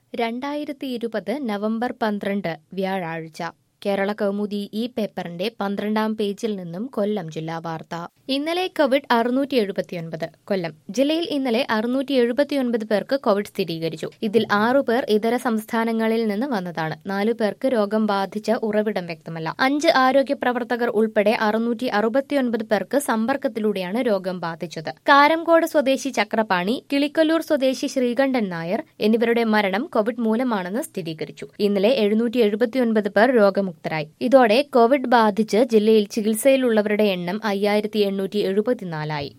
രണ്ടായിരത്തി ഇരുപത് നവംബർ പന്ത്രണ്ട് വ്യാഴാഴ്ച കേരള കൗമുദി ഈ പേപ്പറിന്റെ പന്ത്രണ്ടാം പേജിൽ നിന്നും കൊല്ലം ജില്ലാ വാർത്ത ഇന്നലെ കോവിഡ് അറുന്നൂറ്റി എഴുപത്തിയൊൻപത് കൊല്ലം ജില്ലയിൽ ഇന്നലെ അറുന്നൂറ്റി എഴുപത്തിയൊൻപത് പേർക്ക് കോവിഡ് സ്ഥിരീകരിച്ചു ഇതിൽ ആറു പേർ ഇതര സംസ്ഥാനങ്ങളിൽ നിന്ന് വന്നതാണ് നാലു പേർക്ക് രോഗം ബാധിച്ച ഉറവിടം വ്യക്തമല്ല അഞ്ച് ആരോഗ്യ പ്രവർത്തകർ ഉൾപ്പെടെ അറുന്നൂറ്റി അറുപത്തിയൊൻപത് പേർക്ക് സമ്പർക്കത്തിലൂടെയാണ് രോഗം ബാധിച്ചത് കാരംകോട് സ്വദേശി ചക്രപാണി കിളിക്കല്ലൂർ സ്വദേശി ശ്രീകണ്ഠൻ നായർ എന്നിവരുടെ മരണം കോവിഡ് മൂലമാണെന്ന് സ്ഥിരീകരിച്ചു ഇന്നലെ എഴുന്നൂറ്റി എഴുപത്തിയൊൻപത് പേർ രോഗമുക്തരായി ഇതോടെ കോവിഡ് ബാധിച്ച് ജില്ലയിൽ ചികിത്സയിലുള്ളവരുടെ എണ്ണം അയ്യായിരത്തി എണ്ണൂറ്റി എഴുപത്തിനാലായി